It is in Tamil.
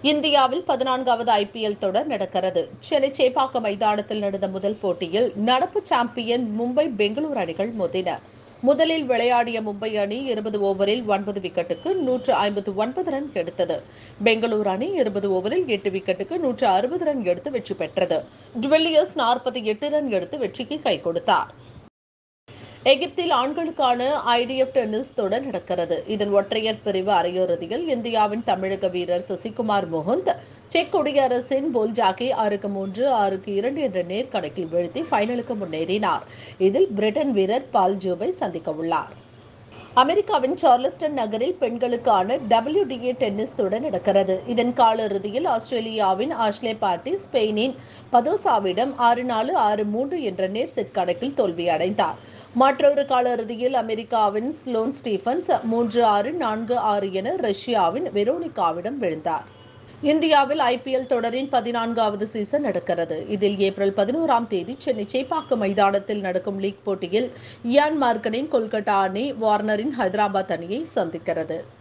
இந்தியாவில் பதினான்காவது ஐபிஎல் தொடர் நடக்கிறது சென்னை சேப்பாக்கம் மைதானத்தில் நடந்த முதல் போட்டியில் நடப்பு சாம்பியன் மும்பை பெங்களூரு அணிகள் மோதின முதலில் விளையாடிய மும்பை அணி இருபது ஓவரில் ஒன்பது விக்கெட்டுக்கு நூற்று ஐம்பத்து ஒன்பது ரன் எடுத்தது பெங்களூரு அணி இருபது ஓவரில் எட்டு விக்கெட்டுக்கு நூற்று அறுபது ரன் எடுத்து வெற்றி பெற்றது டுவெல்லியர்ஸ் நாற்பத்தி எட்டு ரன் எடுத்து வெற்றிக்கு கை கொடுத்தார் எகிப்தில் ஆண்களுக்கான ஐடிஎஃப் டென்னிஸ் தொடர் நடக்கிறது இதன் ஒற்றையர் பிரிவு அரையிறுதியில் இந்தியாவின் தமிழக வீரர் சசிகுமார் முகுந்த் செக் குடியரசின் போல்ஜாக்கி ஆறுக்கு மூன்று ஆறுக்கு இரண்டு என்ற நேர் கணக்கில் வீழ்த்தி ஃபைனலுக்கு முன்னேறினார் இதில் பிரிட்டன் வீரர் பால் ஜூபை சந்திக்க உள்ளார் அமெரிக்காவின் சார்லஸ்டன் நகரில் பெண்களுக்கான டபிள்யூடிஏ டென்னிஸ் தொடர் நடக்கிறது இதன் காலிறுதியில் ஆஸ்திரேலியாவின் ஆஷ்லே பார்ட்டி ஸ்பெயினின் பதோசாவிடம் ஆறு நாலு ஆறு மூன்று என்ற நேர் செட் கணக்கில் தோல்வியடைந்தார் மற்றொரு காலிறுதியில் அமெரிக்காவின் ஸ்லோன் ஸ்டீஃபன்ஸ் மூன்று ஆறு நான்கு ஆறு என ரஷ்யாவின் வெரோனிகாவிடம் விழுந்தார் இந்தியாவில் ஐபிஎல் தொடரின் பதினான்காவது சீசன் நடக்கிறது இதில் ஏப்ரல் பதினோராம் தேதி சென்னை சேப்பாக்கம் மைதானத்தில் நடக்கும் லீக் போட்டியில் இயான் மார்க்கனின் கொல்கத்தா அணி வார்னரின் ஹைதராபாத் அணியை சந்திக்கிறது